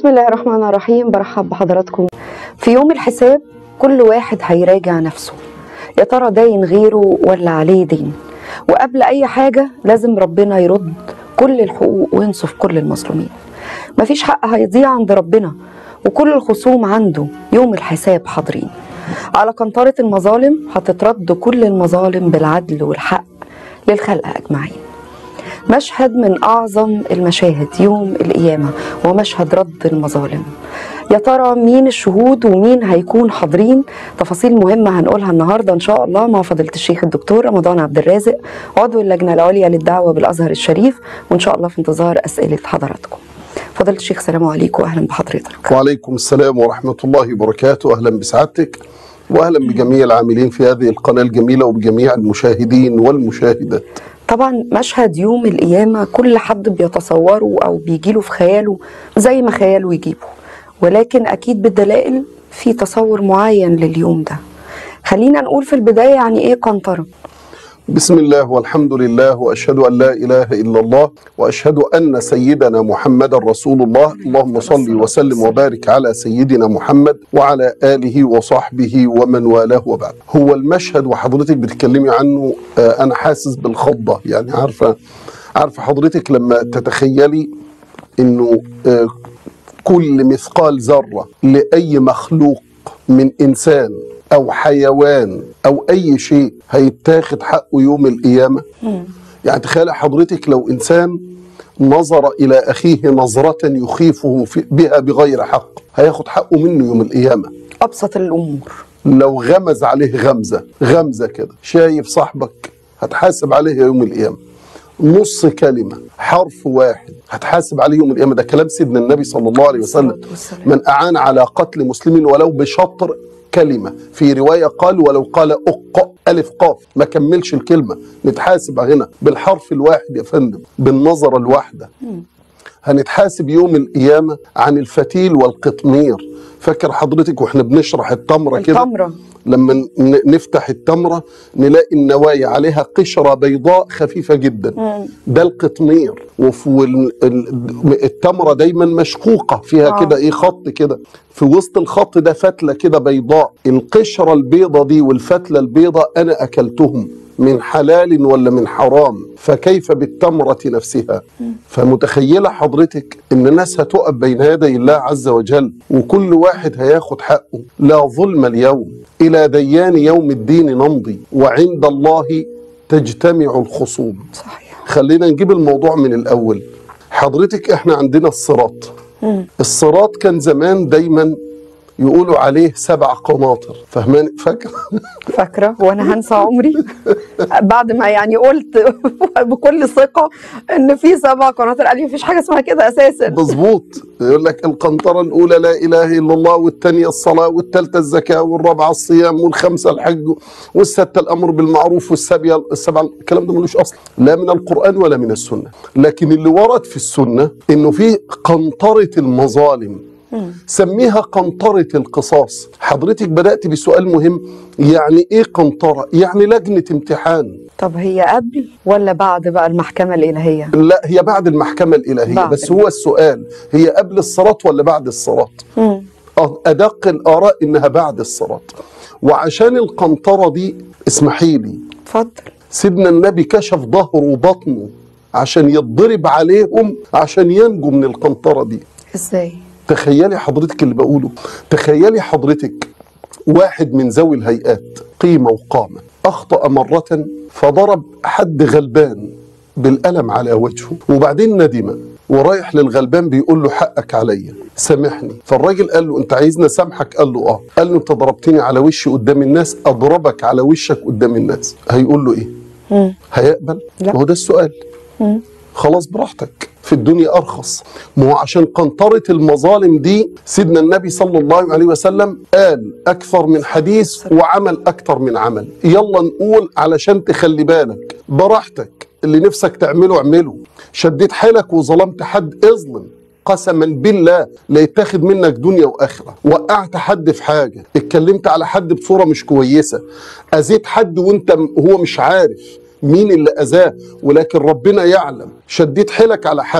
بسم الله الرحمن الرحيم برحب بحضراتكم في يوم الحساب كل واحد هيراجع نفسه يا ترى داين غيره ولا عليه دين وقبل اي حاجه لازم ربنا يرد كل الحقوق وينصف كل المظلومين مفيش حق هيضيع عند ربنا وكل الخصوم عنده يوم الحساب حاضرين على قنطرة المظالم هتترد كل المظالم بالعدل والحق للخلق أجمعين مشهد من أعظم المشاهد يوم القيامة ومشهد رد المظالم يا ترى مين الشهود ومين هيكون حاضرين تفاصيل مهمة هنقولها النهاردة إن شاء الله مع فضيلة الشيخ الدكتور رمضان عبد الرازق عضو اللجنة العليا للدعوة بالأزهر الشريف وإن شاء الله في انتظار أسئلة حضراتكم فضيلة الشيخ سلام عليكم وأهلا بحضرتك وعليكم السلام ورحمة الله وبركاته أهلا بسعادتك وأهلا بجميع العاملين في هذه القناة الجميلة وبجميع المشاهدين والمشاهدات طبعا مشهد يوم القيامة كل حد بيتصوره أو بيجيله في خياله زي ما خياله يجيبه ولكن أكيد بالدلائل في تصور معين لليوم ده خلينا نقول في البداية يعني إيه قنطرة بسم الله والحمد لله وأشهد أن لا إله إلا الله وأشهد أن سيدنا محمد رسول الله اللهم صل وسلم وبارك على سيدنا محمد وعلى آله وصحبه ومن والاه وبعد هو المشهد وحضرتك بتتكلمي عنه آه، أنا حاسس بالخضة يعني عارفة عارفة حضرتك لما تتخيلي انه آه، كل مثقال ذره لاي مخلوق من انسان او حيوان او اي شيء هيتاخد حقه يوم القيامه يعني تخيل حضرتك لو انسان نظر الى اخيه نظره يخيفه في- بها بغير حق هياخد حقه منه يوم القيامه أبسط الأمور لو غمز عليه غمزه غمزه كده شايف صاحبك هتحاسب عليه يوم القيامه نص كلمه حرف واحد هتحاسب عليه يوم القيامه ده كلام سيدنا النبي صلى الله عليه وسلم الصلاة والسلام. من اعان على قتل مسلم ولو بشطر كلمه في روايه قال ولو قال اق الف قاف ما كملش الكلمه نتحاسب هنا بالحرف الواحد يا فندم بالنظره الواحده هنتحاسب يوم القيامة عن الفتيل والقطمير فاكر حضرتك واحنا بنشرح التمرة كده التمرة. لما ن- نفتح التمرة نلاقي النوايا عليها قشرة بيضاء خفيفة جدا ده القطمير والتمرة دايما مشقوقة فيها آه. كده ايه خط كده في وسط الخط ده فتلة كده بيضاء القشرة البيضة دي والفتلة البيضة أنا أكلتهم من حلال ولا من حرام فكيف بالتمرة نفسها فمتخيلة حضرتك ان الناس هتقف بين يدي الله عز وجل وكل واحد هياخد حقه لا ظلم اليوم الى ديان يوم الدين نمضي وعند الله تجتمع الخصوم صحيح خلينا نجيب الموضوع من الاول حضرتك احنا عندنا الصراط الصراط كان زمان دايما يقولوا عليه سبع قناطر فاهمان فاكر فاكرة وأنا هنسى عمري بعد ما يعني قلت بكل ثقة إن في سبع قناطر قال لي مفيش حاجة اسمها كده أساسا مظبوط يقول لك القنطرة الأولى لا إله إلا الله والثانية الصلاة والثالثة الزكاة والرابعة الصيام والخامسة الحج والستة الأمر بالمعروف والسابعة السبعة الكلام ده ملوش أصل لا من القرآن ولا من السنة لكن اللي ورد في السنة إنه في قنطرة المظالم سميها قنطرة القصاص حضرتك بدأت بسؤال مهم يعني إيه قنطرة؟ يعني لجنة امتحان طب هي قبل ولا بعد بقى المحكمة الإلهية لا هي بعد المحكمة الإلهية بعد. بس هو السؤال هي قبل الصراط ولا بعد الصراط مم. أه، أدق الآراء إنها بعد الصراط وعشان القنطرة دي اسمحي لي اتفضل سيدنا النبي كشف ظهره وبطنه عشان يتضرب عليهم عشان ينجوا من القنطرة دي إزاي تخيلي حضرتك اللي بقوله تخيلي حضرتك واحد من ذوي الهيئات قيمة وقامة أخطأ مرة فضرب حد غلبان بالقلم على وجهه وبعدين ندم ورايح للغلبان بيقول له حقك عليا سامحني فالراجل قال له انت عايزني اسامحك قال له اه قال له انت ضربتني على وشي قدام الناس اضربك على وشك قدام الناس هيقول له ايه مم. هيقبل لا. ما هو ده السؤال مم. خلاص براحتك في الدنيا ارخص ما هو عشان قنطره المظالم دي سيدنا النبي صلى الله عليه وسلم قال اكثر من حديث وعمل اكثر من عمل يلا نقول علشان تخلي بالك براحتك اللي نفسك تعمله اعمله شديت حيلك وظلمت حد اظلم قسما بالله لا يتاخد منك دنيا واخره وقعت حد في حاجه اتكلمت على حد بصوره مش كويسه اذيت حد وانت م- هو مش عارف مين اللي اذاه ولكن ربنا يعلم شديت حيلك على حد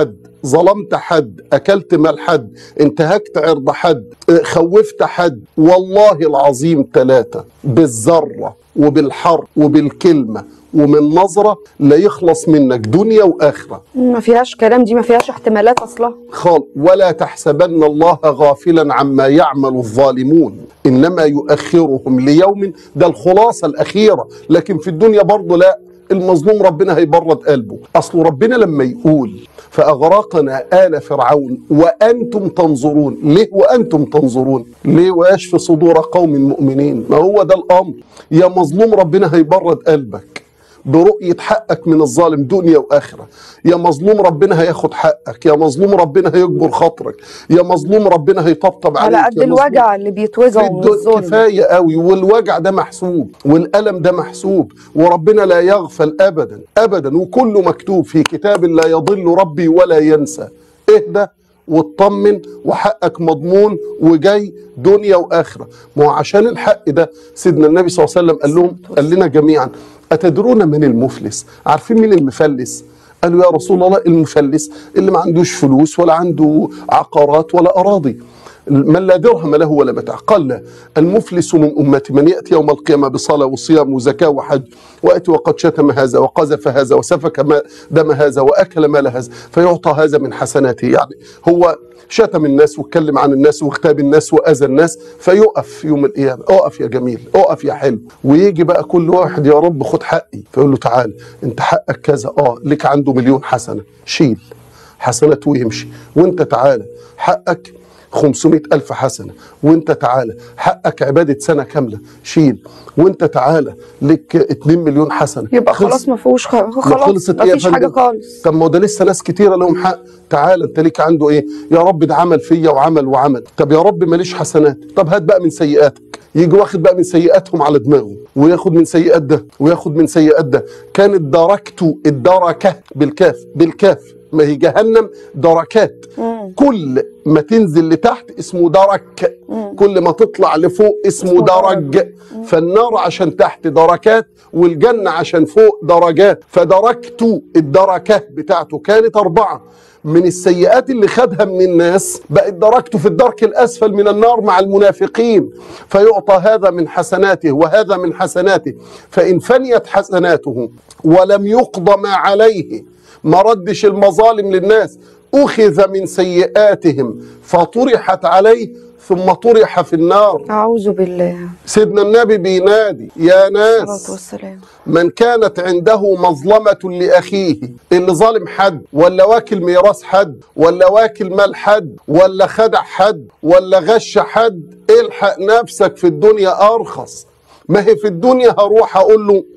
ظلمت حد اكلت مال حد انتهكت عرض حد اه، خوفت حد والله العظيم ثلاثه بالذره وبالحرف وبالكلمه ومن نظره لا يخلص منك دنيا واخره ما فيهاش كلام دي ما فيهاش احتمالات اصلا خال ولا تحسبن الله غافلا عما يعمل الظالمون انما يؤخرهم ليوم ده الخلاصه الاخيره لكن في الدنيا برضه لا المظلوم ربنا هيبرد قلبه اصل ربنا لما يقول فاغرقنا ال فرعون وانتم تنظرون ليه وانتم تنظرون ليه ويشفي صدور قوم مؤمنين ما هو ده الامر يا مظلوم ربنا هيبرد قلبك برؤية حقك من الظالم دنيا وآخرة يا مظلوم ربنا هياخد حقك يا مظلوم ربنا هيجبر خاطرك يا مظلوم ربنا هيطبطب عليك على قد يا مظلوم الوجع اللي في بيتوجعوا من الدنيا الظلم كفاية قوي والوجع ده محسوب والألم ده محسوب وربنا لا يغفل أبدا أبدا وكله مكتوب في كتاب لا يضل ربي ولا ينسى اهدى واطمن وحقك مضمون وجاي دنيا واخره ما هو عشان الحق ده سيدنا النبي صلى الله عليه وسلم قال لهم قال لنا جميعا اتدرون من المفلس عارفين مين المفلس قالوا يا رسول الله المفلس اللي ما عندوش فلوس ولا عنده عقارات ولا اراضي من لا درهم له ولا متاع قال لا المفلس من امتي من ياتي يوم القيامه بصلاه وصيام وزكاه وحج واتي وقد شتم هذا وقذف هذا وسفك ما دم هذا واكل مال هذا فيعطى هذا من حسناته يعني هو شتم الناس واتكلم عن الناس واغتاب الناس واذى الناس فيقف يوم القيامه اقف يا جميل اقف يا حلو ويجي بقى كل واحد يا رب خد حقي فيقول له تعال انت حقك كذا اه لك عنده مليون حسنه شيل حسنات ويمشي وانت تعالى حقك 500 ألف حسنة وانت تعالى حقك عبادة سنة كاملة شيل وانت تعالى لك 2 مليون حسنة يبقى خلص. خلاص ما فيهوش خ- ما خلاص خلصت ما ايه يا فيش حاجه فندم؟ خالص طب ما هو ده لسه ناس كتيرة لهم حق تعالى انت ليك عنده ايه يا رب ده عمل فيا وعمل وعمل طب يا رب ماليش حسنات طب هات بقى من سيئاتك يجي واخد بقى من سيئاتهم على دماغه وياخد من سيئات ده وياخد من سيئات ده كانت دركته الدركة بالكاف بالكاف ما هي جهنم دركات كل ما تنزل لتحت اسمه درك كل ما تطلع لفوق اسمه اسمه درج فالنار عشان تحت دركات والجنة عشان فوق درجات فدركت الدركة بتاعته كانت أربعة من السيئات اللي خدها من الناس بقت دركته في الدرك الأسفل من النار مع المنافقين فيعطى هذا من حسناته وهذا من حسناته فإن فنيت حسناته ولم يقضى ما عليه ما ردش المظالم للناس أخذ من سيئاتهم فطرحت عليه ثم طرح في النار اعوذ بالله سيدنا النبي بينادي يا الصلاه ناس والسلام من كانت عنده مظلمة لأخيه اللي ظالم حد ولا واكل ميراث حد ولا واكل مال حد ولا خدع حد ولا غش حد الحق نفسك في الدنيا أرخص ما هي في الدنيا هروح أقول له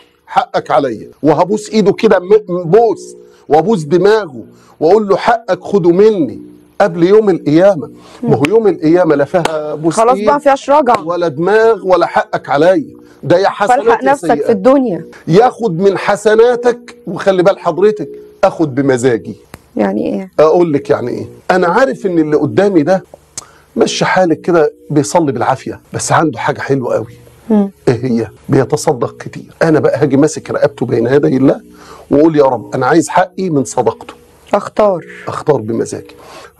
حقك عليا وهبوس ايده كده م- بوس وابوس دماغه واقول له حقك خده مني قبل يوم القيامه ما هو يوم القيامه لا فيها بوس خلاص إيد بقى ما فيهاش رجعه ولا دماغ ولا حقك عليا ده يا حسنات فالحق يا نفسك في سيئات. الدنيا ياخد من حسناتك وخلي بال حضرتك اخد بمزاجي يعني ايه اقول لك يعني ايه انا عارف ان اللي قدامي ده مشي حالك كده بيصلي بالعافيه بس عنده حاجه حلوه قوي مم. ايه هي بيتصدق كتير انا بقى هاجي ماسك رقبته بين يدي الله واقول يا رب انا عايز حقي من صدقته اختار اختار بمزاجي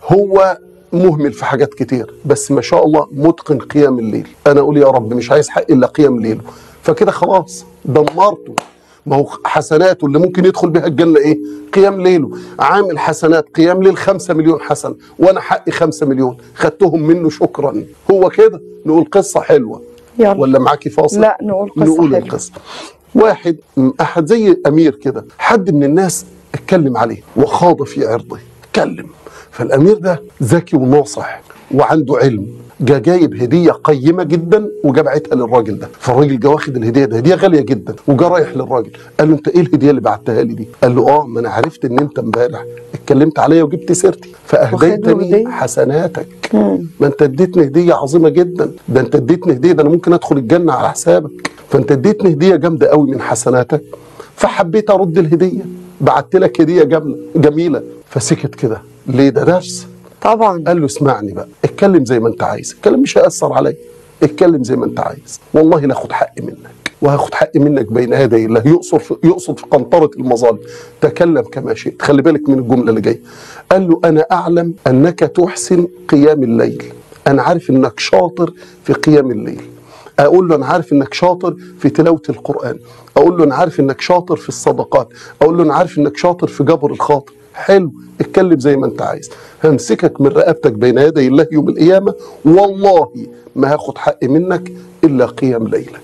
هو مهمل في حاجات كتير بس ما شاء الله متقن قيام الليل انا اقول يا رب مش عايز حق الا قيام ليله فكده خلاص دمرته ما هو حسناته اللي ممكن يدخل بها الجنة ايه قيام ليله عامل حسنات قيام ليل خمسة مليون حسن وانا حقي خمسة مليون خدتهم منه شكرا هو كده نقول قصة حلوة يلا ولا معاكي فاصل لا نقول قصه نقول حلوه القصة واحد م- أحد زي أمير كده حد من الناس اتكلم عليه وخاض في عرضه اتكلم فالأمير ده ذكي وناصح وعنده علم جا جايب هدية قيمة جدا وجابعتها للراجل ده فالراجل جا واخد الهدية ده هدية غالية جدا وجا رايح للراجل قال له انت ايه الهدية اللي بعتها لي دي قال له اه ما انا عرفت ان انت امبارح اتكلمت عليا وجبت سيرتي فاهديتني هدية؟ حسناتك مم. ما انت اديتني هديه عظيمه جدا ده انت اديتني هديه ده انا ممكن ادخل الجنه على حسابك فانت اديتني هديه جامده قوي من حسناتك فحبيت ارد الهديه بعت لك هديه جامله جميله فسكت كده ليه ده درس طبعا قال له اسمعني بقى اتكلم زي ما انت عايز الكلام مش هيأثر عليا اتكلم زي ما انت عايز والله لا اخد حقي منك وهاخد حقي منك بين يدي الله يقصد في يقصد في قنطره المظالم تكلم كما شئت خلي بالك من الجمله اللي جايه قال له انا اعلم انك تحسن قيام الليل انا عارف انك شاطر في قيام الليل اقول له انا عارف انك شاطر في تلاوه القران اقول له انا عارف انك شاطر في الصدقات اقول له انا عارف انك شاطر في جبر الخاطر حلو اتكلم زي ما انت عايز همسكك من رقبتك بين يدي الله يوم القيامه والله ما هاخد حقي منك الا قيام ليلك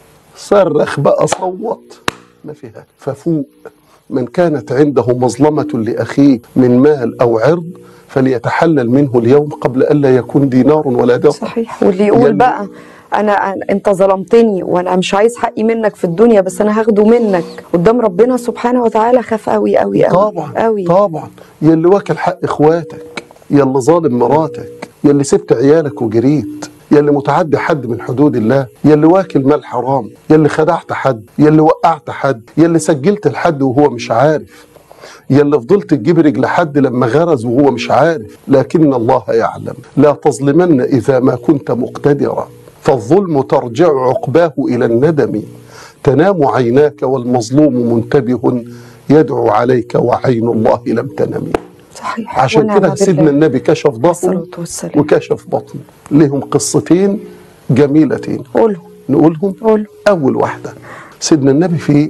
صرخ بقى صوت ما فيها ففوق من كانت عنده مظلمة لأخيه من مال أو عرض فليتحلل منه اليوم قبل ألا يكون دينار ولا درهم صحيح واللي يقول يعني- بقى انا أنا- انت ظلمتني وانا مش عايز حقي منك في الدنيا بس انا هاخده منك قدام ربنا سبحانه وتعالى خاف قوي قوي قوي طبعا قوي طبعا يا اللي واكل حق اخواتك يا اللي ظالم مراتك يا اللي سبت عيالك وجريت يا اللي متعدي حد من حدود الله يا اللي واكل مال حرام يا اللي خدعت حد يا اللي وقعت حد يا اللي سجلت لحد وهو مش عارف يا اللي فضلت تجيب رجل حد لما غرز وهو مش عارف لكن الله يعلم لا تظلمن إذا ما كنت مقتدرا فالظلم ترجع عقباه إلى الندم تنام عيناك والمظلوم منتبه يدعو عليك وعين الله لم تنم صحيح عشان ونعم كده بالله. سيدنا النبي كشف ظهره الصلاة والسلام وكشف بطنه لهم قصتين جميلتين قوله نقولهم قوله أول واحدة سيدنا النبي في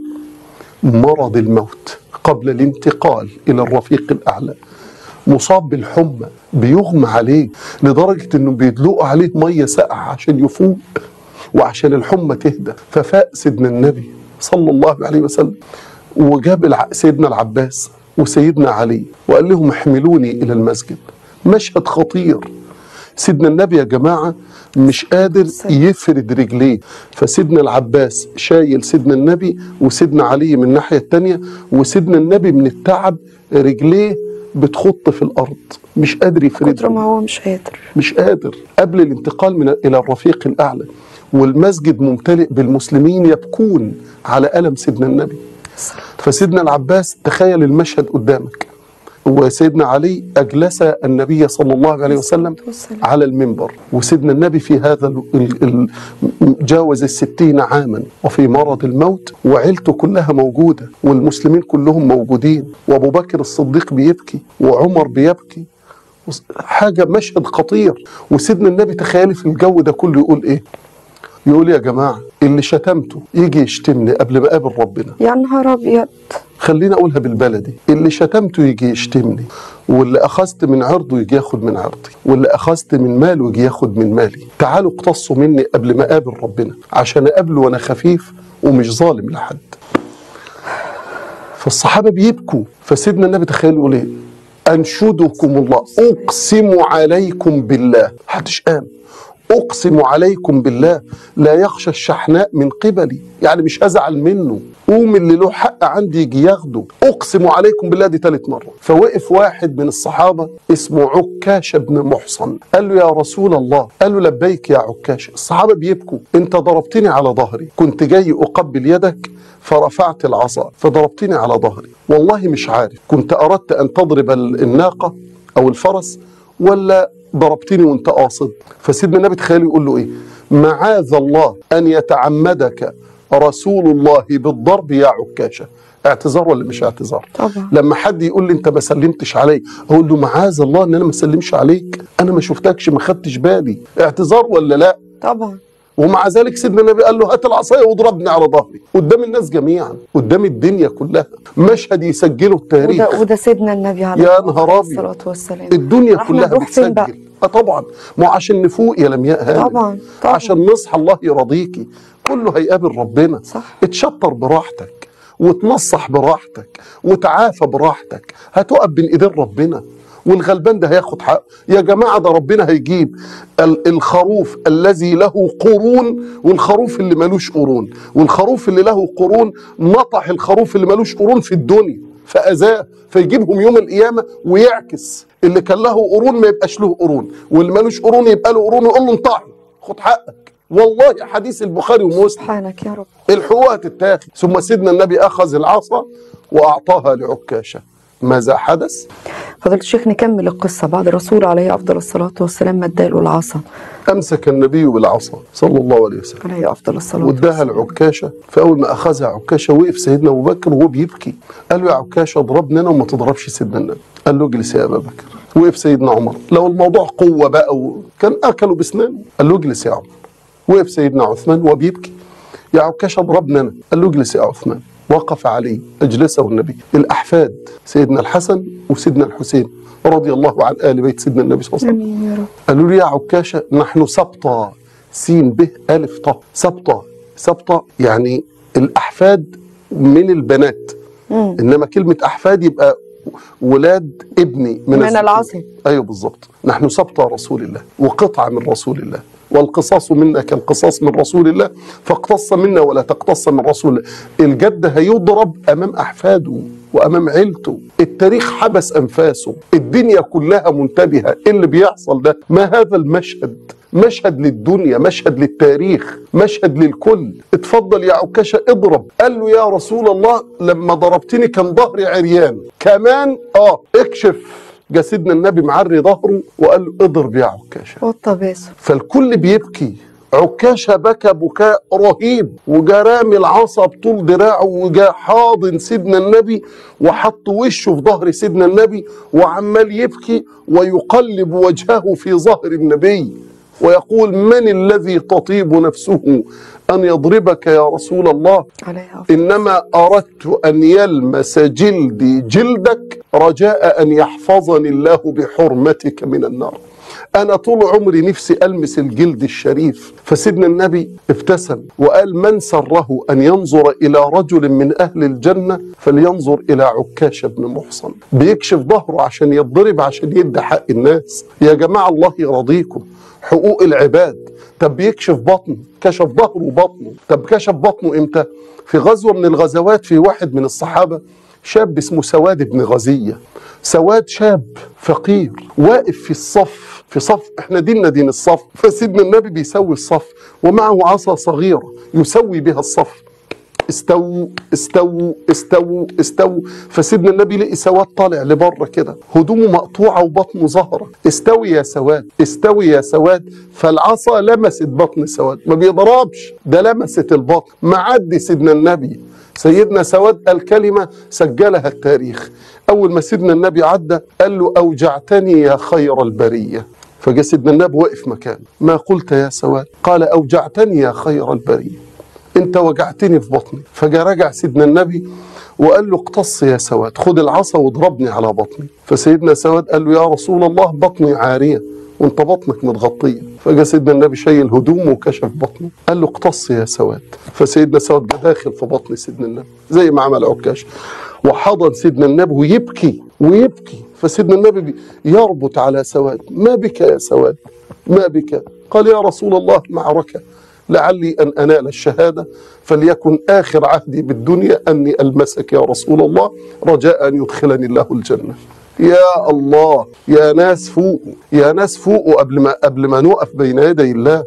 مرض الموت قبل الانتقال إلى الرفيق الأعلى مصاب بالحمى بيغمى عليه لدرجة إنه بيدلقوا عليه مية ساقعة عشان يفوق وعشان الحمى تهدى ففاق سيدنا النبي صلى الله عليه وسلم وجاب الع- سيدنا العباس وسيدنا علي وقال لهم احملوني إلى المسجد مشهد خطير سيدنا النبي يا جماعة مش قادر يفرد رجليه فسيدنا العباس شايل سيدنا النبي وسيدنا علي من الناحية التانية وسيدنا النبي من التعب رجليه بتخط في الأرض مش قادر كتر ما يفردهم هو مش قادر مش قادر قبل الانتقال من إلى الرفيق الأعلى والمسجد ممتلئ بالمسلمين يبكون على ألم سيدنا النبي فسيدنا العباس تخيل المشهد قدامك وسيدنا علي أجلس النبي صلى الله عليه وسلم والسلام. على المنبر وسيدنا النبي في هذا ال- ال- ال- جاوز الستين عاما وفي مرض الموت وعيلته كلها موجودة والمسلمين كلهم موجودين وأبو بكر الصديق بيبكي وعمر بيبكي وس- حاجة مشهد خطير وسيدنا النبي تخيلي في الجو ده كله يقول إيه يقول يا جماعة اللي شتمته يجي يشتمني قبل ما أقابل ربنا يا نهار ابيض خليني اقولها بالبلدي اللي شتمته يجي يشتمني واللي اخذت من عرضه يجي ياخد من عرضي واللي اخذت من ماله يجي ياخد من مالي تعالوا اقتصوا مني قبل ما اقابل ربنا عشان اقابله وانا خفيف ومش ظالم لحد فالصحابه بيبكوا فسيدنا النبي تخيل يقول ايه انشدكم الله اقسم عليكم بالله محدش قام اقسم عليكم بالله لا يخشى الشحناء من قبلي يعني مش هزعل منه قوم اللي له حق عندي يجي ياخده اقسم عليكم بالله دي ثالث مره فوقف واحد من الصحابه اسمه عكاش بن محصن قال له يا رسول الله قال له لبيك يا عكاش الصحابه بيبكوا انت ضربتني على ظهري كنت جاي اقبل يدك فرفعت العصا فضربتني على ظهري والله مش عارف كنت اردت ان تضرب ال- الناقه او الفرس ولا ضربتني وانت قاصد فسيدنا النبي تخيل يقول له ايه معاذ الله ان يتعمدك رسول الله بالضرب يا عكاشه اعتذار ولا مش اعتذار طبعا لما حد يقول لي انت ما سلمتش علي اقول له معاذ الله ان انا ما سلمش عليك انا ما شفتكش ما خدتش بالي اعتذار ولا لا طبعا ومع ذلك سيدنا النبي قال له هات العصايه واضربني على ظهري قدام الناس جميعا قدام الدنيا كلها مشهد يسجله التاريخ وده وده سيدنا النبي عليه يا نهار أبيض. الصلاه والسلام الدنيا احنا كلها نروح فين بقى؟ بتسجل اه طبعا ما هو عشان نفوق يا لمياء هانم طبعا طبعا عشان نصحى الله يرضيكي كله هيقابل ربنا صح اتشطر براحتك وتنصح براحتك وتعافى براحتك هتقف بين ايدين ربنا والغلبان ده هياخد حقه يا جماعه ده ربنا هيجيب ال- الخروف الذي له قرون والخروف اللي ملوش قرون والخروف اللي له قرون نطح الخروف اللي ملوش قرون في الدنيا فاذاه فيجيبهم يوم القيامه ويعكس اللي كان له قرون ما يبقاش له قرون واللي ملوش قرون يبقى له قرون ويقول له انطعي خد حقك والله حديث البخاري ومسلم سبحانك يا رب الحقوق هتتاخد ثم سيدنا النبي اخذ العصا واعطاها لعكاشه ماذا حدث فضيلة الشيخ نكمل القصة بعد الرسول عليه أفضل الصلاة والسلام مداله العصا أمسك النبي بالعصا صلى الله عليه وسلم عليه أفضل الصلاة واداها والسلام العكاشة فأول ما أخذها عكاشة وقف سيدنا أبو بكر وهو بيبكي قال له يا عكاشة اضربني أنا وما تضربش سيدنا النبي قال له اجلس يا أبا بكر وقف سيدنا عمر لو الموضوع قوة بقى وكان أكلوا بسنانه قال له اجلس يا عمر وقف سيدنا عثمان وهو بيبكي يا عكاشة اضربني أنا قال له اجلس يا عثمان وقف عليه أجلسه النبي الأحفاد سيدنا الحسن وسيدنا الحسين رضي الله عن آل بيت سيدنا النبي صلى الله عليه وسلم آمين يا رب قالوا لي يا عكاشة نحن سبطة سين به ألف طه سبطة سبطة يعني الأحفاد من البنات مم. إنما كلمة أحفاد يبقى ولاد ابني من, من الذكور. العاصي. أيوه بالظبط نحن سبطة رسول الله وقطعة من رسول الله والقصاص منا كالقصاص من رسول الله فاقتص منا ولا تقتص من رسول الله الجد هيضرب أمام أحفاده وأمام عيلته التاريخ حبس أنفاسه الدنيا كلها منتبهة إيه اللي بيحصل ده ما هذا المشهد مشهد للدنيا مشهد للتاريخ مشهد للكل اتفضل يا عكاشة اضرب قال له يا رسول الله لما ضربتني كان ظهري عريان كمان اه اكشف جا سيدنا النبي معري ظهره وقال له اضرب يا عكاشة والطباسة فالكل بيبكي عكاشة بكى بكاء رهيب وجا رامي العصا بطول دراعه وجا حاضن سيدنا النبي وحط وشه في ظهر سيدنا النبي وعمال يبكي ويقلب وجهه في ظهر النبي ويقول من الذي تطيب نفسه أن يضربك يا رسول الله عليه أفضل إنما أردت أن يلمس جلدي جلدك رجاء أن يحفظني الله بحرمتك من النار أنا طول عمري نفسي ألمس الجلد الشريف فسيدنا النبي ابتسم وقال من سره أن ينظر إلى رجل من أهل الجنة فلينظر إلى عكاش بن محصن بيكشف ظهره عشان يتضرب عشان يدي حق الناس يا جماعة الله يرضيكم حقوق العباد طب بيكشف بطنه كشف ظهره وبطنه طب كشف بطنه امتى في غزوة من الغزوات في واحد من الصحابة شاب اسمه سواد بن غزية سواد شاب فقير واقف في الصف في صف احنا ديننا دين الصف فسيدنا النبي بيسوي الصف ومعه عصا صغيرة يسوي بها الصف استووا استووا استووا استووا فسيدنا النبي لقي سواد طالع لبره كده هدومه مقطوعه وبطنه ظاهره استوي يا سواد استوي يا سواد فالعصا لمست بطن سواد ما بيضربش ده لمست البطن معدي سيدنا النبي سيدنا سواد قال كلمه سجلها التاريخ اول ما سيدنا النبي عدى قال له اوجعتني يا خير البريه فجاء سيدنا النبي وقف مكانه ما قلت يا سواد قال اوجعتني يا خير البريه انت وجعتني في بطني فجاء رجع سيدنا النبي وقال له اقتص يا سواد خد العصا واضربني على بطني فسيدنا سواد قال له يا رسول الله بطني عاريه وانت بطنك متغطيه فجاء سيدنا النبي شايل هدومه وكشف بطنه قال له اقتص يا سواد فسيدنا سواد جه داخل في بطن سيدنا النبي زي ما عمل عكاش وحضن سيدنا النبي ويبكي ويبكي فسيدنا النبي بي- يربط على سواد ما بك يا سواد ما بك قال يا رسول الله معركة لعلي أن أنال الشهادة فليكن آخر عهدي بالدنيا أني ألمسك يا رسول الله رجاء أن يدخلني الله الجنة يا الله يا ناس فوقوا يا ناس فوقوا قبل ما قبل ما نقف بين يدي الله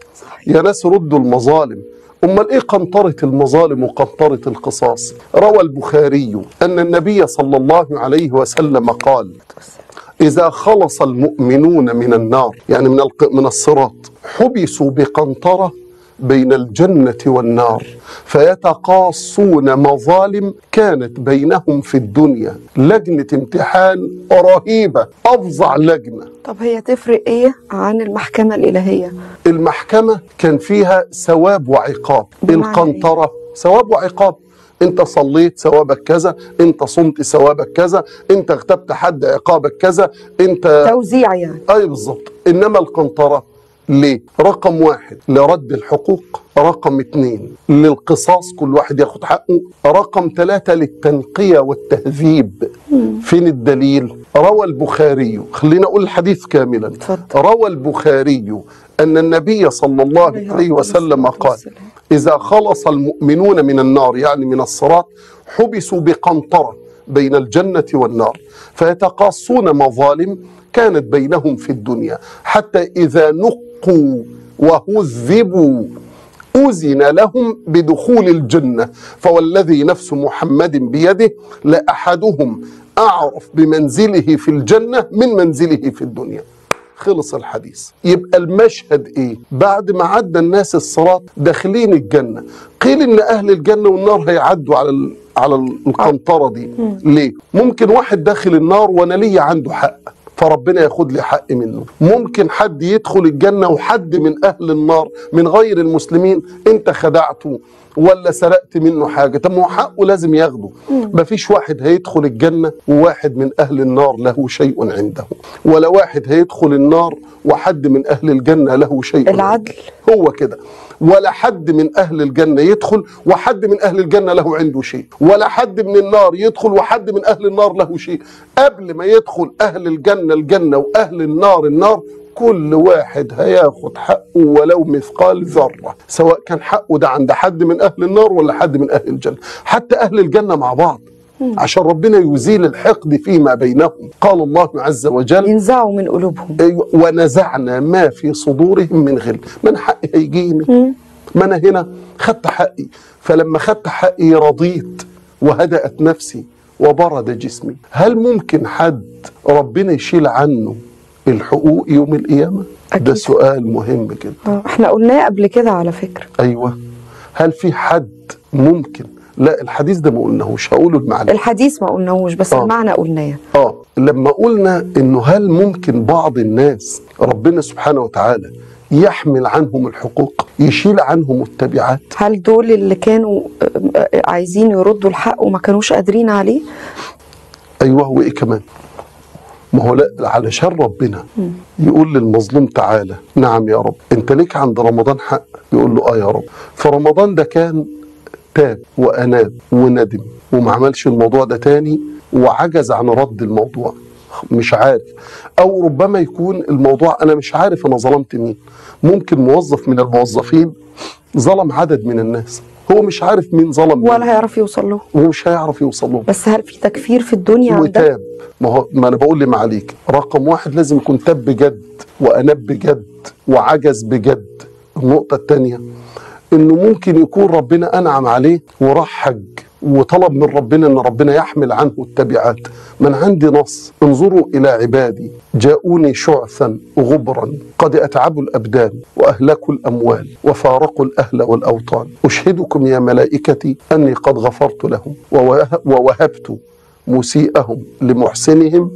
يا ناس ردوا المظالم امال ايه قنطره المظالم وقنطره القصاص روى البخاري ان النبي صلى الله عليه وسلم قال إذا خلص المؤمنون من النار يعني من الق- من الصراط حبسوا بقنطرة بين الجنة والنار فيتقاصون مظالم كانت بينهم في الدنيا لجنة امتحان رهيبة أفظع لجنة طب هي تفرق ايه عن المحكمة الإلهية المحكمة كان فيها ثواب وعقاب بمعنى القنطرة ثواب وعقاب انت صليت ثوابك كذا انت صمت ثوابك كذا انت اغتبت حد عقابك كذا انت توزيع يعني اي بالظبط انما القنطره ليه؟ رقم واحد لرد الحقوق رقم اتنين للقصاص كل واحد ياخد حقه رقم ثلاثة للتنقية والتهذيب فين الدليل؟ روى البخاري خلينا أقول الحديث كاملا اتفضل. روى البخاري أن النبي صلى الله عليه وسلم قال إذا خلص المؤمنون من النار يعني من الصراط حبسوا بقنطرة بين الجنة والنار فيتقاصون مظالم كانت بينهم في الدنيا حتى إذا نقوا وهذبوا أذن لهم بدخول الجنة فوالذي نفس محمد بيده لأحدهم أعرف بمنزله في الجنة من منزله في الدنيا خلص الحديث يبقى المشهد ايه بعد ما عدى الناس الصراط داخلين الجنة قيل ان اهل الجنة والنار هيعدوا على ال... على القنطرة دي ليه ممكن واحد داخل النار وانا ليا عنده حق فربنا ياخد لي حق منه ممكن حد يدخل الجنة وحد من أهل النار من غير المسلمين أنت خدعته ولا سرقت منه حاجة طب ما هو حقه لازم ياخده مفيش واحد هيدخل الجنة وواحد من أهل النار له شيء عنده ولا واحد هيدخل النار وحد من أهل الجنة له شيء العدل. عنده. هو كده ولا حد من أهل الجنة يدخل وحد من أهل الجنة له عنده شيء ولا حد من النار يدخل وحد من أهل النار له شيء قبل ما يدخل أهل الجنة الجنة وأهل النار النار كل واحد هياخد حقه ولو مثقال ذرة سواء كان حقه ده عند حد من أهل النار ولا حد من أهل الجنة حتى أهل الجنة مع بعض عشان ربنا يزيل الحقد فيما بينهم قال الله عز وجل ينزعوا من قلوبهم أيوة، ونزعنا ما في صدورهم من غل ما انا حقي هيجيني ما انا هنا خدت حقي فلما خدت حقي رضيت وهدأت نفسي وبرد جسمي هل ممكن حد ربنا يشيل عنه الحقوق يوم القيامة أكيد. ده سؤال مهم جدا آه، احنا قلناه قبل كده على فكرة ايوه هل في حد ممكن لا الحديث ده ما قلناهوش هقوله المعنى الحديث ما قلناهوش بس آه. المعنى قلناه اه لما قلنا انه هل ممكن بعض الناس ربنا سبحانه وتعالى يحمل عنهم الحقوق يشيل عنهم التبعات هل دول اللي كانوا آه، آه، عايزين يردوا الحق وما كانوش قادرين عليه ايوه وايه كمان ما هو لا علشان ربنا يقول للمظلوم تعالى نعم يا رب انت ليك عند رمضان حق يقول له اه يا رب فرمضان ده كان تاب واناب وندم وما عملش الموضوع ده تاني وعجز عن رد الموضوع مش عارف او ربما يكون الموضوع انا مش عارف انا ظلمت مين ممكن موظف من الموظفين ظلم عدد من الناس هو مش عارف مين ظلم مين ولا هيعرف يوصل له ومش هيعرف يوصل له بس هل في تكفير في الدنيا عن ده؟ وتاب ما هو ما انا بقول لي عليك رقم واحد لازم يكون تاب بجد واناب بجد وعجز بجد النقطة الثانية انه ممكن يكون ربنا انعم عليه وراح حج وطلب من ربنا ان ربنا يحمل عنه التبعات من عندي نص انظروا الى عبادي جاءوني شعثا غبرا قد اتعبوا الابدان واهلكوا الاموال وفارقوا الاهل والاوطان اشهدكم يا ملائكتي اني قد غفرت لهم ووه- ووهبت مسيئهم لمحسنهم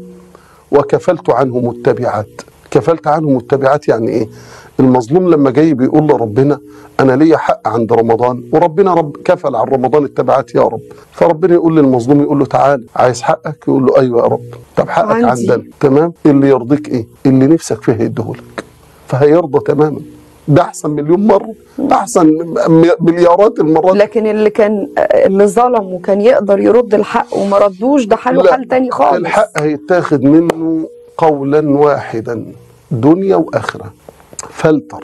وكفلت عنهم التبعات كفلت عنهم التبعات يعني ايه المظلوم لما جاي بيقول لربنا انا ليا حق عند رمضان وربنا رب كفل عن رمضان التبعات يا رب فربنا يقول للمظلوم يقول له تعال عايز حقك يقول له ايوه يا رب طب حقك عندي. عندنا تمام اللي يرضيك ايه اللي نفسك فيه هيديهولك فهيرضى تماما ده احسن مليون مره احسن م- مليارات المرات لكن اللي كان اللي ظلم وكان يقدر يرد الحق وما ردوش ده حاله لا، حال تاني خالص الحق هيتاخد منه قولا واحدا دنيا واخره فلتر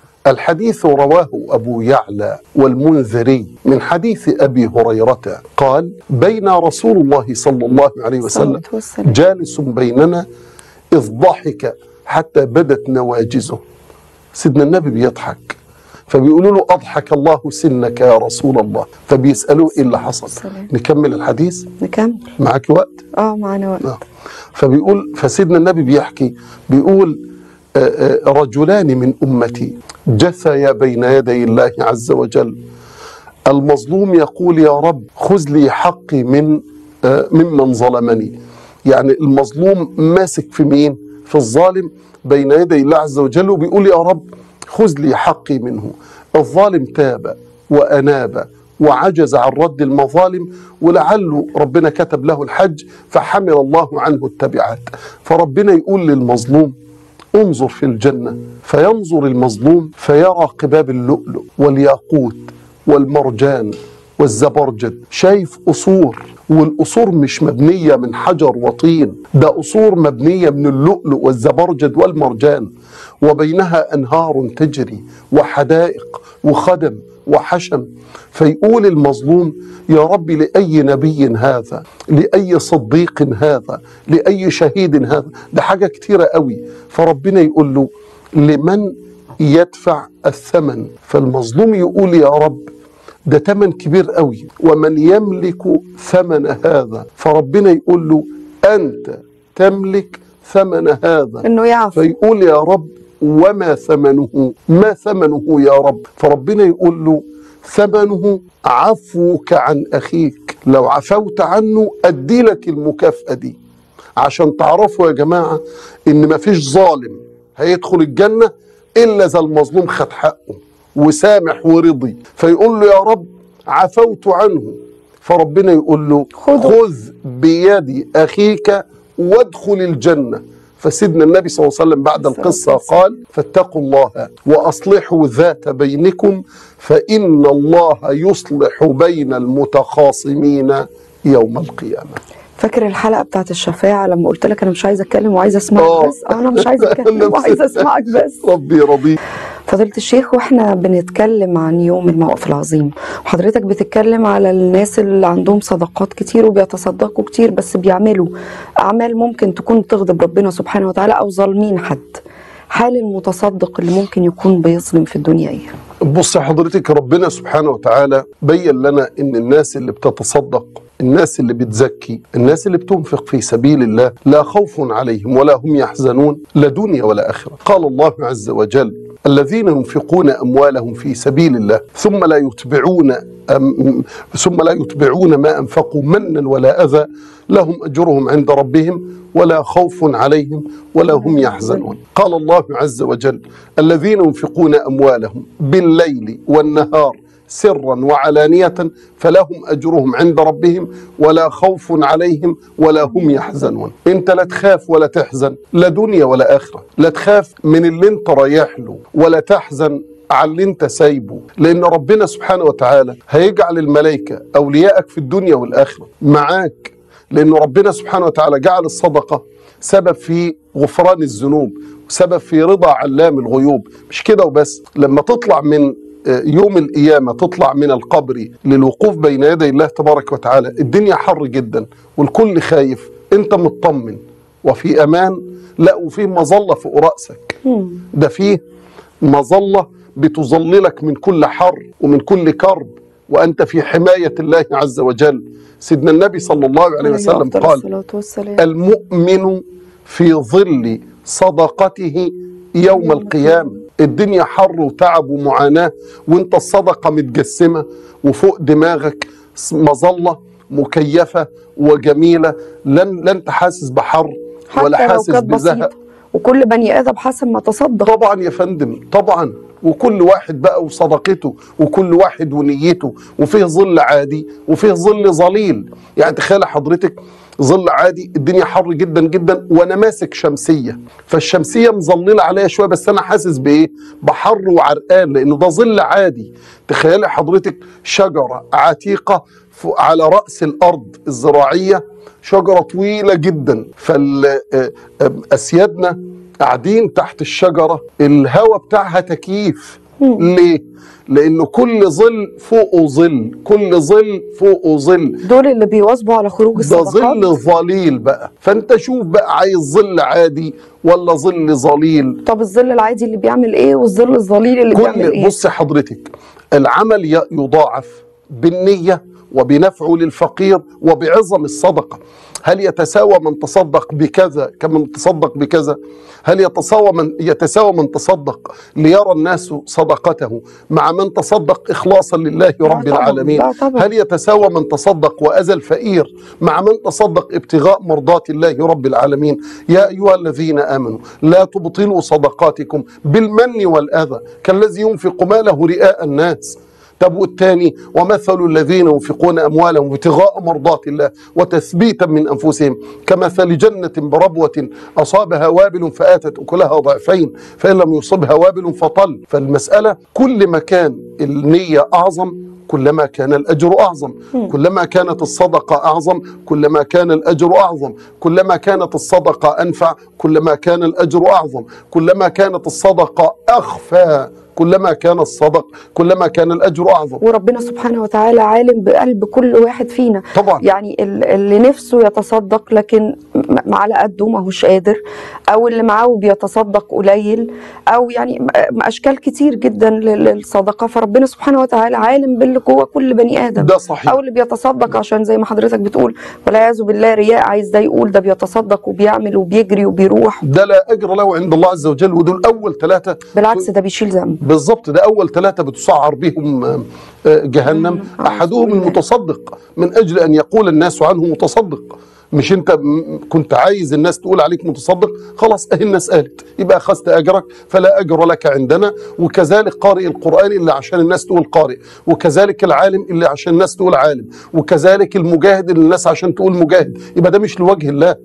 الحديث رواه ابو يعلى والمنذري من حديث ابي هريره قال بين رسول الله صلى الله عليه وسلم الصلاة والسلام. جالس بيننا اذ ضحك حتى بدت نواجزه سيدنا النبي بيضحك فبيقولوا له اضحك الله سنك يا رسول الله فبيسالوه ايه اللي حصل السلام. نكمل الحديث نكمل معاك وقت اه معانا وقت آه. فبيقول فسيدنا النبي بيحكي بيقول آه، آه، رجلان من امتي جثيا بين يدي الله عز وجل المظلوم يقول يا رب خذ لي حقي من آه، ممن ظلمني يعني المظلوم ماسك في مين في الظالم بين يدي الله عز وجل وبيقول يا رب خذ لي حقي منه الظالم تاب وأناب وعجز عن رد المظالم ولعله ربنا كتب له الحج فحمل الله عنه التبعات فربنا يقول للمظلوم انظر في الجنة فينظر المظلوم فيرى قباب اللؤلؤ والياقوت والمرجان والزبرجد شايف قصور والقصور مش مبنية من حجر وطين ده قصور مبنية من اللؤلؤ والزبرجد والمرجان وبينها أنهار تجري وحدائق وخدم وحشم فيقول المظلوم يا رب لأي نبي هذا لأي صديق هذا لأي شهيد هذا ده حاجة كتيرة قوي فربنا يقول له لمن يدفع الثمن فالمظلوم يقول يا رب ده تمن كبير قوي ومن يملك ثمن هذا فربنا يقول له أنت تملك ثمن هذا انه يعفو فيقول يا رب وما ثمنه ما ثمنه يا رب فربنا يقول له ثمنه عفوك عن أخيك لو عفوت عنه أدي لك المكافأة دي عشان تعرفوا يا جماعة إن مفيش ظالم هيدخل الجنة إلا إذا المظلوم خد حقه وسامح ورضي فيقول له يا رب عفوت عنه فربنا يقول له خذه. خذ بيد أخيك وادخل الجنة فسيدنا النبي صلى الله عليه وسلم بعد الصلاة القصة والسلام. قال فاتقوا الله وأصلحوا ذات بينكم فإن الله يصلح بين المتخاصمين يوم القيامة فاكر الحلقه بتاعت الشفاعه لما قلت لك انا مش عايزه اتكلم وعايزه اسمعك آه. بس آه، انا مش عايزه اتكلم نفس- وعايزه اسمعك بس ربي يرضيك فضيلة الشيخ واحنا بنتكلم عن يوم الموقف العظيم وحضرتك بتتكلم على الناس اللي عندهم صدقات كتير وبيتصدقوا كتير بس بيعملوا أعمال ممكن تكون تغضب ربنا سبحانه وتعالى أو ظالمين حد حال المتصدق اللي ممكن يكون بيظلم في الدنيا ايه؟ بص حضرتك ربنا سبحانه وتعالى بين لنا ان الناس اللي بتتصدق الناس اللي بتزكي الناس اللي بتنفق في سبيل الله لا خوف عليهم ولا هم يحزنون لا دنيا ولا آخرة قال الله عز وجل الذين ينفقون أموالهم في سبيل الله ثم لا يتبعون أم ثم لا يتبعون ما أنفقوا منا ولا أذى لهم أجرهم عند ربهم ولا خوف عليهم ولا هم يحزنون قال الله عز وجل الذين ينفقون أموالهم بالليل والنهار سرا وعلانية فلهم أجرهم عند ربهم ولا خوف عليهم ولا هم يحزنون انت لا تخاف ولا تحزن لا دنيا ولا آخرة لا تخاف من اللي انت رايح له ولا تحزن على اللي انت سايبه لان ربنا سبحانه وتعالى هيجعل الملائكة اوليائك في الدنيا والاخرة معاك لأن ربنا سبحانه وتعالى جعل الصدقة سبب في غفران الذنوب وسبب في رضا علام الغيوب مش كده وبس لما تطلع من آه، يوم القيامة تطلع من القبر للوقوف بين يدي الله تبارك وتعالى الدنيا حر جدا والكل خايف انت مطمن وفي أمان لا وفي مظلة فوق رأسك ده فيه مظلة بتظللك من كل حر ومن كل كرب وأنت في حماية الله عز وجل سيدنا النبي صلى الله عليه وسلم أفضل قال الصلاة والسلام المؤمن في ظل صدقته يوم القيامة الدنيا حر وتعب ومعاناة وانت الصدقة متجسمة وفوق دماغك مظلة مكيفة وجميلة لن لن تحاسس بحر ولا حتى لو حاسس كانت بزهق بسيطة وكل بني آدم حسب ما تصدق طبعا يا فندم طبعا وكل واحد بقى وصدقته وكل واحد ونيته وفيه ظل عادي وفيه ظل ظليل يعني تخيل حضرتك ظل عادي الدنيا حر جدا جدا وانا ماسك شمسيه فالشمسيه مظلله عليا شويه بس انا حاسس بايه بحر وعرقان لانه ده ظل عادي تخيلي حضرتك شجره عتيقه فوق- على راس الارض الزراعيه شجره طويله جدا فاسيادنا قاعدين تحت الشجره الهواء بتاعها تكييف ليه لانه كل ظل فوقه ظل كل ظل فوقه ظل دول اللي بيواظبوا على خروج ده الصدقات ظل ظليل بقى فانت شوف بقى عايز ظل عادي ولا ظل ظليل طب الظل العادي اللي بيعمل ايه والظل الظليل اللي بيعمل كل ايه بص حضرتك العمل ي- يضاعف بالنية وبنفعه للفقير وبعظم الصدقة هل يتساوى من تصدق بكذا كمن تصدق بكذا هل يتساوى من يتساوى من تصدق ليرى الناس صدقته مع من تصدق إخلاصا لله رب طبعاً، العالمين لا طبعاً. هل يتساوى من تصدق وأذى الفقير مع من تصدق ابتغاء مرضات الله رب العالمين يا أيها الذين آمنوا لا تبطلوا صدقاتكم بالمن والأذى كالذي ينفق ماله رئاء الناس طب والتاني ومثل الذين ينفقون اموالهم ابتغاء مرضات الله وتثبيتا من انفسهم كمثل جنه بربوه اصابها وابل فاتت اكلها ضعفين فان لم يصبها وابل فطل فالمساله كل ما كان النيه اعظم كلما كان الاجر اعظم كلما كانت الصدقه اعظم كلما كان الاجر اعظم كلما كانت الصدقه انفع كلما كان الاجر اعظم كلما كانت الصدقه اخفى كلما كان الصدق كلما كان الاجر اعظم وربنا سبحانه وتعالى عالم بقلب كل واحد فينا طبعا يعني ال- اللي نفسه يتصدق لكن م- على قده ما هوش قادر او اللي معاه بيتصدق قليل او يعني م- اشكال كتير جدا لل- للصدقه فربنا سبحانه وتعالى عالم باللي جوه كل بني ادم ده صحيح او اللي بيتصدق عشان زي ما حضرتك بتقول والعياذ بالله رياء عايز ده يقول ده بيتصدق وبيعمل وبيجري وبيروح ده لا اجر له عند الله عز وجل ودول اول ثلاثه بالعكس ده بيشيل ذنب بالظبط ده اول ثلاثه بتسعر بهم آه، آه، جهنم أعوذ احدهم بالله. المتصدق من اجل ان يقول الناس عنه متصدق مش انت م- كنت عايز الناس تقول عليك متصدق خلاص اهي الناس قالت يبقى اخذت اجرك فلا اجر لك عندنا وكذلك قارئ القران اللي عشان الناس تقول قارئ وكذلك العالم اللي عشان الناس تقول عالم وكذلك المجاهد اللي الناس عشان تقول مجاهد يبقى ده مش لوجه الله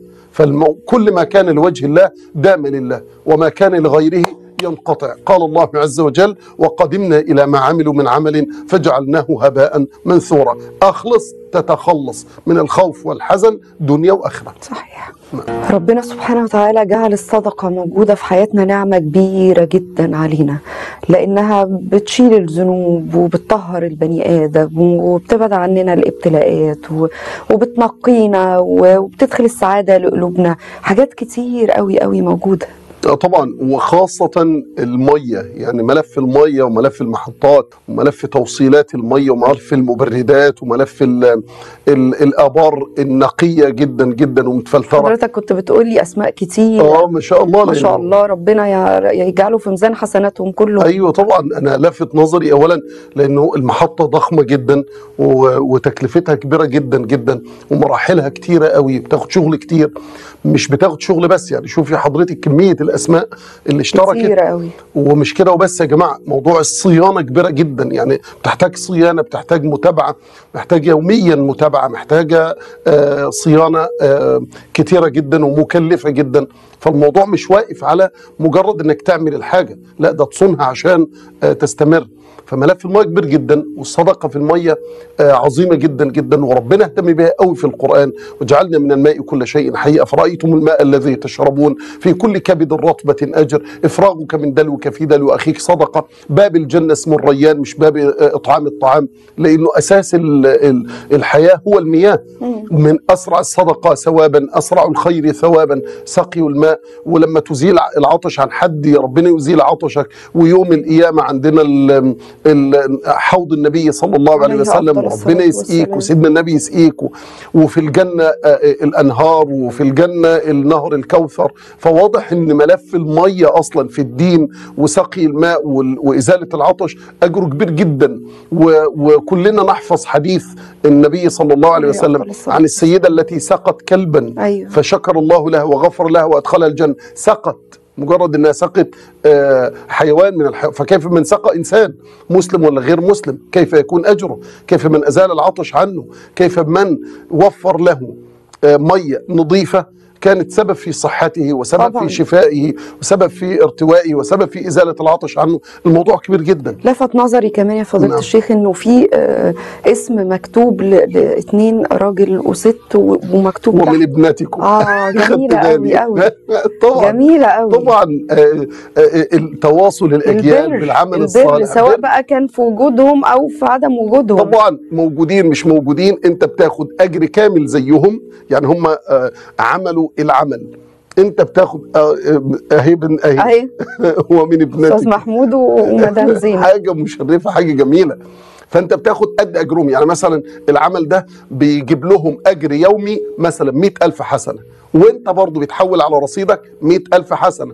فكل ما كان لوجه الله دام لله وما كان لغيره ينقطع قال الله عز وجل وقدمنا إلى ما عملوا من عمل فجعلناه هباء منثورا أخلص تتخلص من الخوف والحزن دنيا وآخرة صحيح ربنا سبحانه وتعالى جعل الصدقة موجودة في حياتنا نعمة كبيرة جدا علينا لأنها بتشيل الذنوب وبتطهر البني آدم وبتبعد عننا الابتلاءات و- وبتنقينا وبتدخل السعادة لقلوبنا حاجات كتير قوي قوي موجودة طبعا وخاصة المية يعني ملف المية وملف المحطات وملف توصيلات المية وملف المبردات وملف ال ال الآبار النقية جدا جدا ومتفلترة حضرتك كنت بتقولي أسماء كتير اه ما شاء الله ما شاء لأنه- الله ربنا يع- يجعله في ميزان حسناتهم كلهم ايوه طبعا انا لافت نظري اولا لانه المحطه ضخمه جدا و- وتكلفتها كبيره جدا جدا ومراحلها كتيره قوي بتاخد شغل كتير مش بتاخد شغل بس يعني شوفي حضرتك كميه الاسماء اللي اشتركت كتير قوي ومش كده وبس يا جماعه موضوع الصيانه كبيره جدا يعني بتحتاج صيانه بتحتاج متابعه محتاج يوميا متابعه محتاجه آه صيانه آه كتيره جدا ومكلفه جدا فالموضوع مش واقف على مجرد انك تعمل الحاجه لا ده تصونها عشان آه تستمر فملف الميه كبير جدا والصدقه في الميه آه عظيمه جدا جدا وربنا اهتم بها قوي في القران وجعلنا من الماء كل شيء حي افرايتم الماء الذي تشربون في كل كبد رطبه اجر افراغك من دلوك في دلو اخيك صدقه باب الجنه اسمه الريان مش باب آه، اطعام الطعام لانه اساس ال- ال- الحياه هو المياه من اسرع الصدقه ثوابا اسرع الخير ثوابا سقي الماء ولما تزيل العطش عن حد ربنا يزيل عطشك ويوم القيامه عندنا ال- ال- حوض النبي صلى الله عليه عليه وسلم أفضل وربنا الصلاة يسقيك والسلام. وسيدنا النبي يسقيك و- وفي الجنه آه، الانهار وفي الجنه النهر الكوثر فواضح ان ملف الميه اصلا في الدين وسقي الماء وال- وازاله العطش اجره كبير جدا و- وكلنا نحفظ حديث النبي صلى الله عليه عليه وسلم أفضل الصلاة عن السيده التي سقت كلبا أيوه فشكر الله لها وغفر لها وادخلها الجنه سقط مجرد انها سقط آه، حيوان من الحيوان فكيف من سقى انسان مسلم ولا غير مسلم كيف يكون اجره كيف من ازال العطش عنه كيف من وفر له آه، ميه نظيفه كانت سبب في صحته وسبب طبعاً. في شفائه وسبب في ارتوائه وسبب في ازاله العطش عنه الموضوع كبير جدا لفت نظري كمان يا فضيلة نعم. الشيخ انه في آه، اسم مكتوب ل- لاثنين راجل وست و- ومكتوب ومن تحت ابنتكم اه خدت جميلة قوي بالي. قوي طبعا جميلة قوي طبعا آه، آه، التواصل الاجيال البر بالعمل البر الصالح سواء بقى كان في وجودهم او في عدم وجودهم طبعا موجودين مش موجودين انت بتاخد اجر كامل زيهم يعني هم آه، عملوا العمل انت بتاخد آه، آه، اهي بن اهي اهي هو من استاذ ابنتك محمود ومدام زينب حاجه مشرفه حاجه جميله فانت بتاخد قد اجرهم يعني مثلا العمل ده بيجيب لهم اجر يومي مثلا مئة ألف حسنه وانت برضو بيتحول على رصيدك مئة ألف حسنه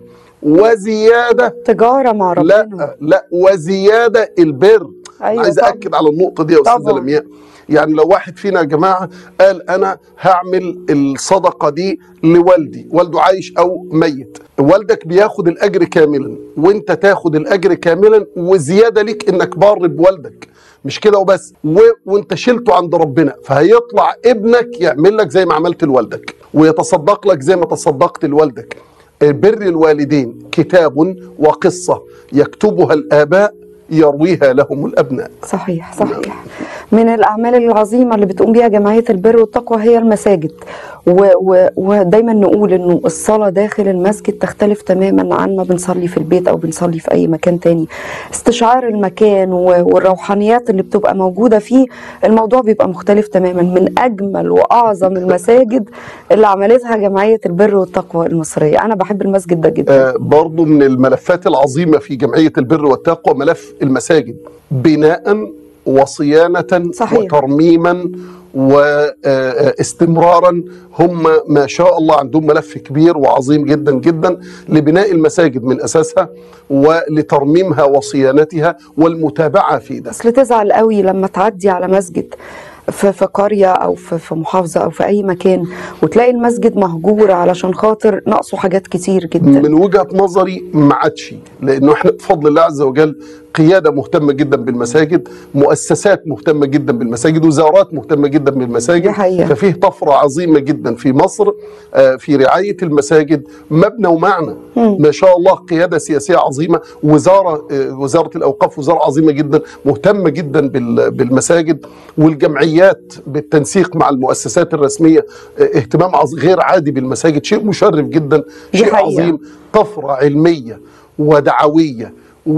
وزياده تجارة مع ربنا لا لا وزياده البر أيوة عايز طبعاً. اكد على النقطه دي يا استاذه طبعاً. لمياء يعني لو واحد فينا يا جماعه قال انا هعمل الصدقه دي لوالدي والده عايش او ميت والدك بياخد الاجر كاملا وانت تاخد الاجر كاملا وزياده ليك انك بار بوالدك مش كده وبس و... وانت شلته عند ربنا فهيطلع ابنك يعمل لك زي ما عملت لوالدك ويتصدق لك زي ما تصدقت لوالدك بر الوالدين كتاب وقصه يكتبها الاباء يرويها لهم الابناء صحيح صحيح من الأعمال العظيمة اللي بتقوم بيها جمعية البر والتقوى هي المساجد و و ودايما نقول إنه الصلاة داخل المسجد تختلف تماما عن ما بنصلي في البيت أو بنصلي في أي مكان تاني استشعار المكان و- والروحانيات اللي بتبقى موجودة فيه الموضوع بيبقى مختلف تماما من أجمل وأعظم المساجد اللي عملتها جمعية البر والتقوى المصرية أنا بحب المسجد ده جدا آه، برضو من الملفات العظيمة في جمعية البر والتقوى ملف المساجد بناء وصيانة صحيح. وترميما واستمرارا هم ما شاء الله عندهم ملف كبير وعظيم جدا جدا لبناء المساجد من أساسها ولترميمها وصيانتها والمتابعة في ده اصل تزعل قوي لما تعدي على مسجد في في قريه او في في محافظه او في اي مكان وتلاقي المسجد مهجور علشان خاطر ناقصه حاجات كتير جدا من وجهه نظري ما عادش لانه احنا بفضل الله عز وجل قياده مهتمه جدا بالمساجد مؤسسات مهتمه جدا بالمساجد وزارات مهتمه جدا بالمساجد دي حقيقة. ففيه طفره عظيمه جدا في مصر آه، في رعايه المساجد مبنى ومعنى ما شاء الله قياده سياسيه عظيمه وزاره آه، وزاره الاوقاف وزاره عظيمه جدا مهتمه جدا بال- بالمساجد والجمعيات بالتنسيق مع المؤسسات الرسميه آه، اهتمام عظ- غير عادي بالمساجد شيء مشرف جدا دي شيء حقيقة. عظيم طفرة علمية ودعوية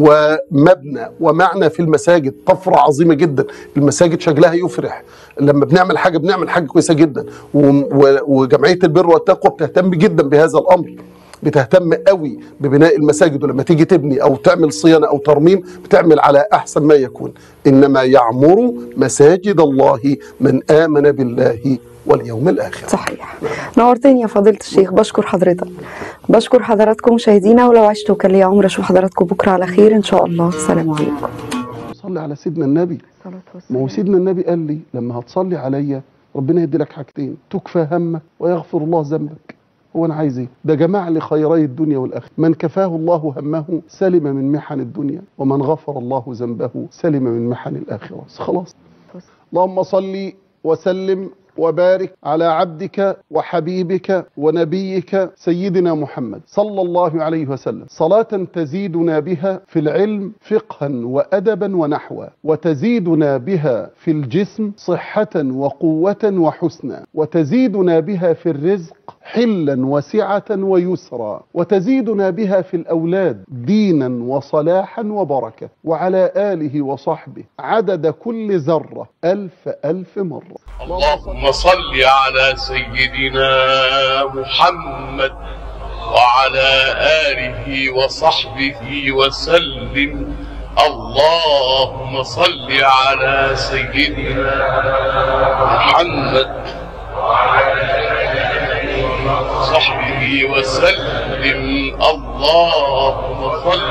ومبنى ومعنى في المساجد طفرة عظيمة جدا المساجد شكلها يفرح لما بنعمل حاجة بنعمل حاجة كويسة جدا و- و- وجمعية البر والتقوى بتهتم جدا بهذا الأمر بتهتم قوي ببناء المساجد ولما تيجي تبني او تعمل صيانه او ترميم بتعمل على احسن ما يكون انما يعمر مساجد الله من امن بالله واليوم الاخر صحيح نورتني يا فضيلة الشيخ بشكر حضرتك بشكر حضراتكم مشاهدينا ولو عشت وكان لي عمر اشوف حضراتكم بكره على خير ان شاء الله السلام عليكم صلي على سيدنا النبي ما هو سيدنا النبي قال لي لما هتصلي عليا ربنا يدي لك حاجتين تكفى همك ويغفر الله ذنبك هو انا عايز ايه ده جمع لي خيري الدنيا والاخره من كفاه الله همه سلم من محن الدنيا ومن غفر الله ذنبه سلم من محن الاخره بس خلاص اللهم صل وسلم وبارك على عبدك وحبيبك ونبيك سيدنا محمد صلى الله عليه وسلم صلاة تزيدنا بها في العلم فقها وأدبا ونحوا وتزيدنا بها في الجسم صحة وقوة وحسنا وتزيدنا بها في الرزق حلا وسعة ويسرا وتزيدنا بها في الأولاد دينا وصلاحا وبركة وعلى آله وصحبه عدد كل ذرة ألف ألف مرة اللهم صل على سيدنا محمد وعلى آله وصحبه وسلم اللهم صل على سيدنا محمد وصحبه وسلم اللهم صل